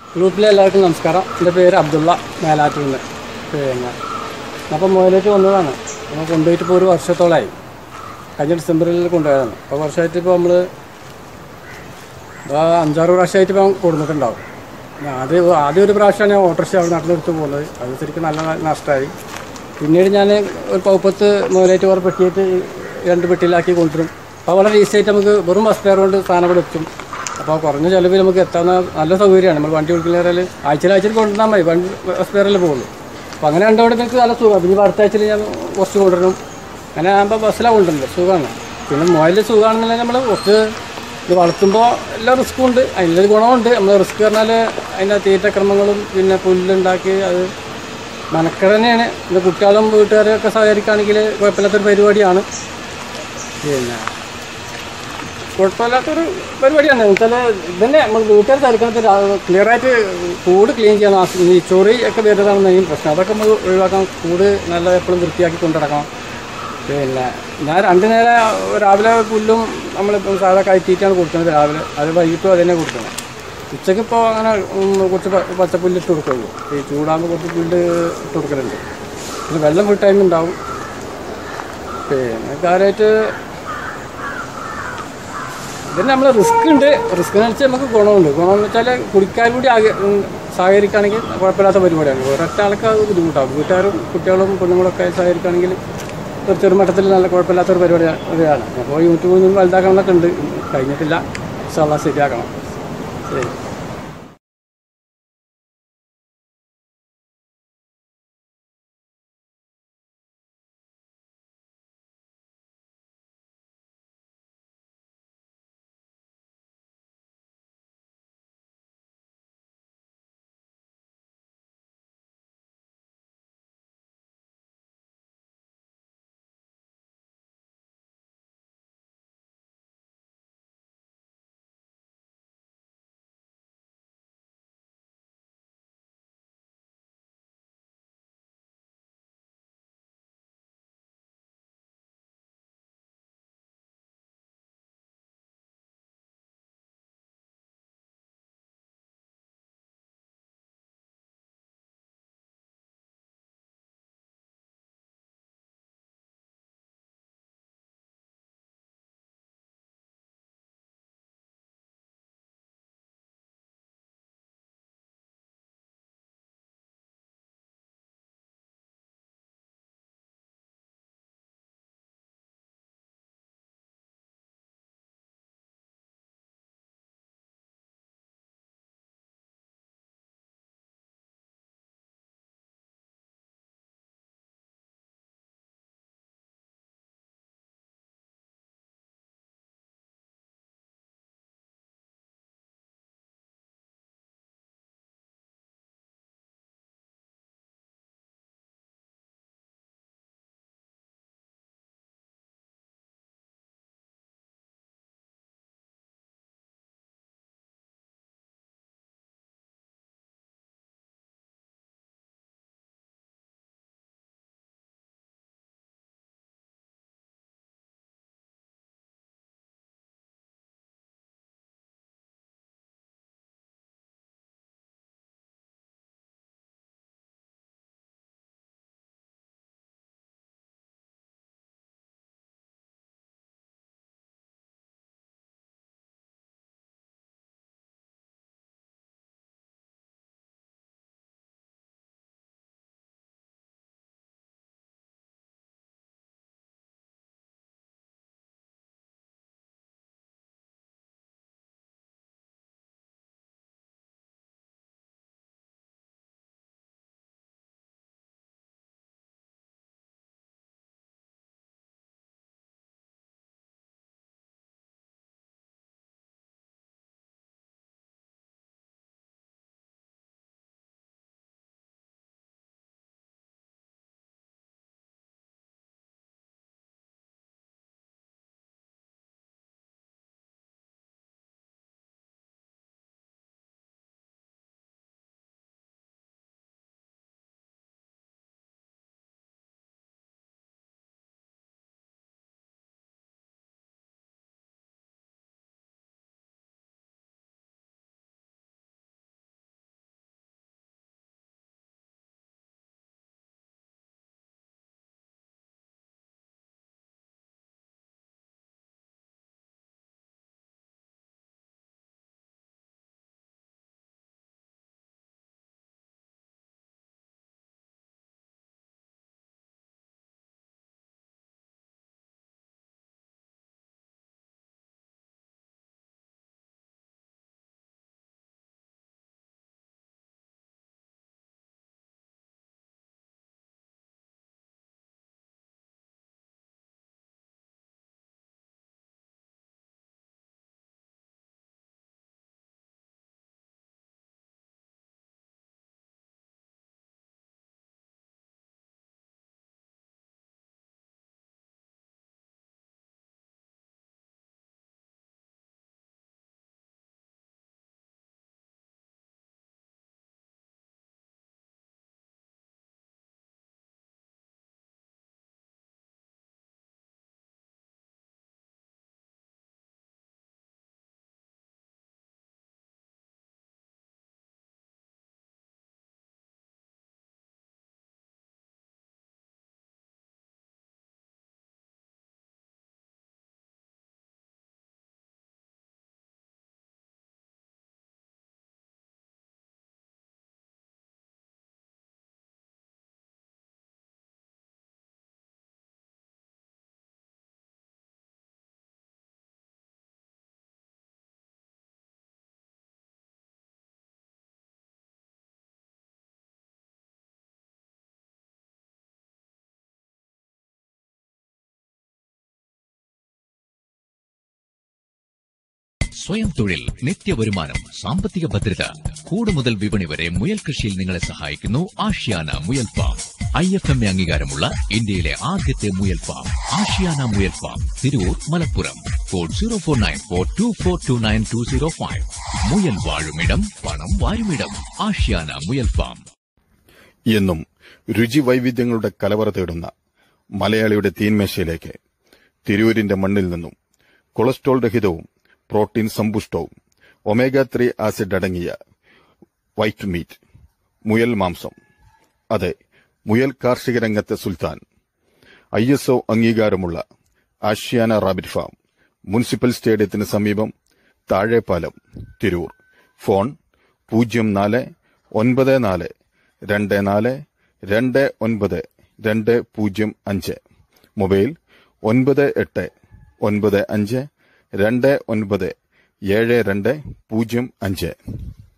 ഗ്രൂപ്പിലെ എല്ലാവർക്കും നമസ്കാരം എൻ്റെ പേര് അബ്ദുള്ള മേലാറ്റിൽ നിന്ന് പിന്നെ അപ്പം മുതലേക്ക് വന്നതാണ് നമ്മൾ കൊണ്ടുപോയിട്ട് ഇപ്പോൾ ഒരു വർഷത്തോളമായി കഴിഞ്ഞ ഡിസംബറിൽ കൊണ്ടുപോയതാണ് അപ്പോൾ വർഷമായിട്ട് ഇപ്പോൾ നമ്മൾ അഞ്ചാറ് പ്രാവശ്യമായിട്ട് ഇപ്പം കൊടുത്തിട്ടുണ്ടാവും ഞാൻ ആദ്യം ആദ്യം ഒരു പ്രാവശ്യമാണ് ഞാൻ ഓട്ടോറിക്ഷ അവിടെ നടന്നെടുത്ത് പോകുന്നത് അത് ശരിക്കും നല്ല നഷ്ടമായി പിന്നീട് ഞാൻ ഒരു പൗപ്പത്ത് മുതലായിട്ട് വേറെ പെട്ടിയിട്ട് രണ്ട് പെട്ടിയിലാക്കി കൊണ്ടുവരും അപ്പോൾ വളരെ ഈസിയായിട്ട് നമുക്ക് വെറും ബസ് ഫെയർ കൊണ്ട് സാധനം ഇവിടെ എത്തും അപ്പോൾ കുറഞ്ഞ ചിലവിൽ നമുക്ക് എത്താവുന്ന നല്ല സൗകര്യമാണ് നമ്മൾ വണ്ടി വിളിക്കുന്നവരിൽ ആഴ്ചയിൽ ആഴ്ചയിൽ കൊണ്ടുവന്നാൽ മതി വണ്ടി ബസ് ഫെയറിൽ പോകുള്ളൂ അപ്പോൾ അങ്ങനെ കണ്ടവിടെ നിങ്ങൾക്ക് നല്ല സുഖം പിന്നെ അടുത്ത ആഴ്ചയിൽ ഞാൻ കുറച്ച് കൊണ്ടുവരണം അങ്ങനെ ആകുമ്പോൾ ബസ്സിലാണ് കൊണ്ടുവരുന്നത് സുഖമാണ് പിന്നെ മുതൽ സുഖമാണെന്നുണ്ടെങ്കിൽ നമ്മൾ കുറച്ച് ഇത് വളർത്തുമ്പോൾ എല്ലാ റിസ്ക്കും ഉണ്ട് അതിലൊരു ഗുണമുണ്ട് നമ്മൾ റിസ്ക് പറഞ്ഞാൽ അതിൻ്റെ തീറ്റക്രമങ്ങളും പിന്നെ പുല്ലുണ്ടാക്കി അത് മെനക്കെട് തന്നെയാണ് ഇത് കുട്ടികളും വീട്ടുകാരും ഒക്കെ സഹകരിക്കുകയാണെങ്കിൽ കുഴപ്പമില്ലാത്തൊരു പരിപാടിയാണ് പിന്നെ കുഴപ്പമില്ലാത്തൊരു പരിപാടിയാണ് വെച്ചാൽ ഇതന്നെ നമ്മൾ വീട്ടുകാർ സഹകരിക്കുന്നത് ക്ലിയറായിട്ട് കൂട് ക്ലീൻ ചെയ്യണം ആ ഈ ചൊറി ഒക്കെ വരുന്നതാണ് മെയിൻ പ്രശ്നം അതൊക്കെ നമ്മൾ ഒഴിവാക്കണം കൂട് നല്ല എപ്പോഴും വൃത്തിയാക്കി കൊണ്ടുനടക്കണം പിന്നെ ഞാൻ രണ്ട് നേരം രാവിലെ പുല്ലും നമ്മളിപ്പം സാധാ കയറ്റിയിട്ടാണ് കൊടുക്കുന്നത് രാവിലെ അത് വൈകിട്ടും അത് തന്നെ കൊടുക്കുന്നത് ഉച്ചയ്ക്ക് ഇപ്പോൾ അങ്ങനെ ഉം, കുറച്ച് പ- പച്ചപ്പുല്ല് ഇട്ട് കൊടുക്കുള്ളൂ ഈ ചൂടാകുമ്പോൾ കുറച്ച് പുല്ല് ഇട്ട് കൊടുക്കലുണ്ട് പിന്നെ വെള്ളം ഫുൾ ടൈം ഉണ്ടാവും പിന്നെ കാര്യമായിട്ട് ഇതിന് നമ്മൾ റിസ്ക് ഉണ്ട് റിസ്ക് എന്ന് വെച്ചാൽ നമുക്ക് ഗുണമുണ്ട് ഗുണമെന്ന് വെച്ചാൽ കുടിക്കാൻ കൂടി ആകെ ഉം, സഹകരിക്കുകയാണെങ്കിൽ കുഴപ്പമില്ലാത്ത പരിപാടിയാണ് ഒരൊറ്റ ആൾക്ക് അത് ബുദ്ധിമുട്ടാകും വീട്ടുകാരും കുട്ടികളും പെണ്ണുങ്ങളൊക്കെ സഹകരിക്കുകയാണെങ്കിൽ ഒരു ചെറുമട്ടത്തിൽ നല്ല കുഴപ്പമില്ലാത്തൊരു പരിപാടിയാണ് അപ്പോൾ യൂട്യൂബിൽ നിന്ന് വലുതാക്കണമെന്നൊക്കെ ഉണ്ട് കഴിഞ്ഞിട്ടില്ല ഇൻഷാല്ലാ ശരിയാക്കണം ശരി സ്വയം തൊഴിൽ നിത്യവരുമാനം സാമ്പത്തിക ഭദ്രത കൂട് മുതൽ വിപണി വരെ മുയൽ കൃഷിയിൽ നിങ്ങളെ സഹായിക്കുന്നു ആഷിയാന മുയൽ farm I F M A അംഗീകാരമുള്ള ഇന്ത്യയിലെ ആദ്യത്തെ മുയൽ ഫാം ആഷിയാന മുയൽ farm Tirur Malappuram code zero four nine four two four two nine two zero five മുയൽ വാഴുമിടം പണം വാഴുമിടം ആഷിയാന മുയൽ ഫാം എന്നും രുചി വൈവിധ്യങ്ങളുടെ കലവറ തേടുന്ന മലയാളിയുടെ തീന്മേശയിലേക്ക് തിരൂരിന്റെ മണ്ണിൽ നിന്നും കൊളസ്ട്രോൾ രഹിതവും പ്രോട്ടീൻ സമ്പുഷ്ടവും ഒമേഗ ത്രീ ആസിഡ് അടങ്ങിയ വൈറ്റ് മീറ്റ് മുയൽ മാംസം അതെ മുയൽ കാർഷിക രംഗത്തെ സുൽത്താൻ ഐ എസ് ഒ അംഗീകാരമുള്ള ആഷ്യാന റാബിറ്റ് ഫാം മുനിസിപ്പൽ സ്റ്റേഡിയത്തിന് സമീപം താഴെപ്പാലം തിരൂർ ഫോൺ പൂജ്യം നാല് ഒൻപത് നാല് രണ്ട് നാല് രണ്ട് ഒൻപത് രണ്ട് പൂജ്യം അഞ്ച് മൊബൈൽ ഒൻപത് എട്ട് ഒൻപത് അഞ്ച് രണ്ട് ഒൻപത് ഏഴ് രണ്ട് പൂജ്യം അഞ്ച്